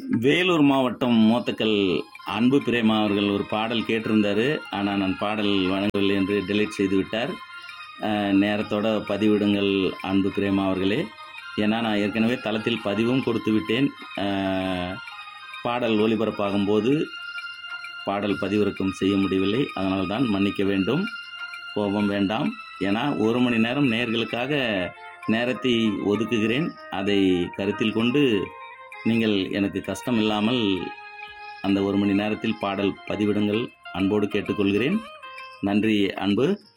வேலூர் மாவட்டம் மோத்தக்கல் அன்பு பிரேமா அவர்கள் ஒரு பாடல் கேட்டிருந்தாரு ஆனால் நான் பாடல் வழங்கவில்லை என்று டெலீட் செய்து விட்டார் அஹ், நேரத்தோட பதிவிடுங்கள் அன்பு பிரேமா அவர்களே ஏன்னா நான் ஏற்கனவே தளத்தில் பதிவும் கொடுத்து விட்டேன் அஹ், பாடல் ஒளிபரப்பாகும் போது பாடல் பதிவிறக்கம் செய்ய முடியவில்லை அதனால் தான் மன்னிக்க வேண்டும் கோபம் வேண்டாம் ஏன்னா ஒரு மணி நேரம் நேர்களுக்காக நேரத்தை ஒதுக்குகிறேன் அதை கருத்தில் கொண்டு நீங்கள் எனக்கு கஷ்டம் இல்லாமல் அந்த ஒரு மணி நேரத்தில் பாடல் பதிவிடுங்கள் அன்போடு கேட்டுக்கொள்கிறேன் நன்றி அன்பு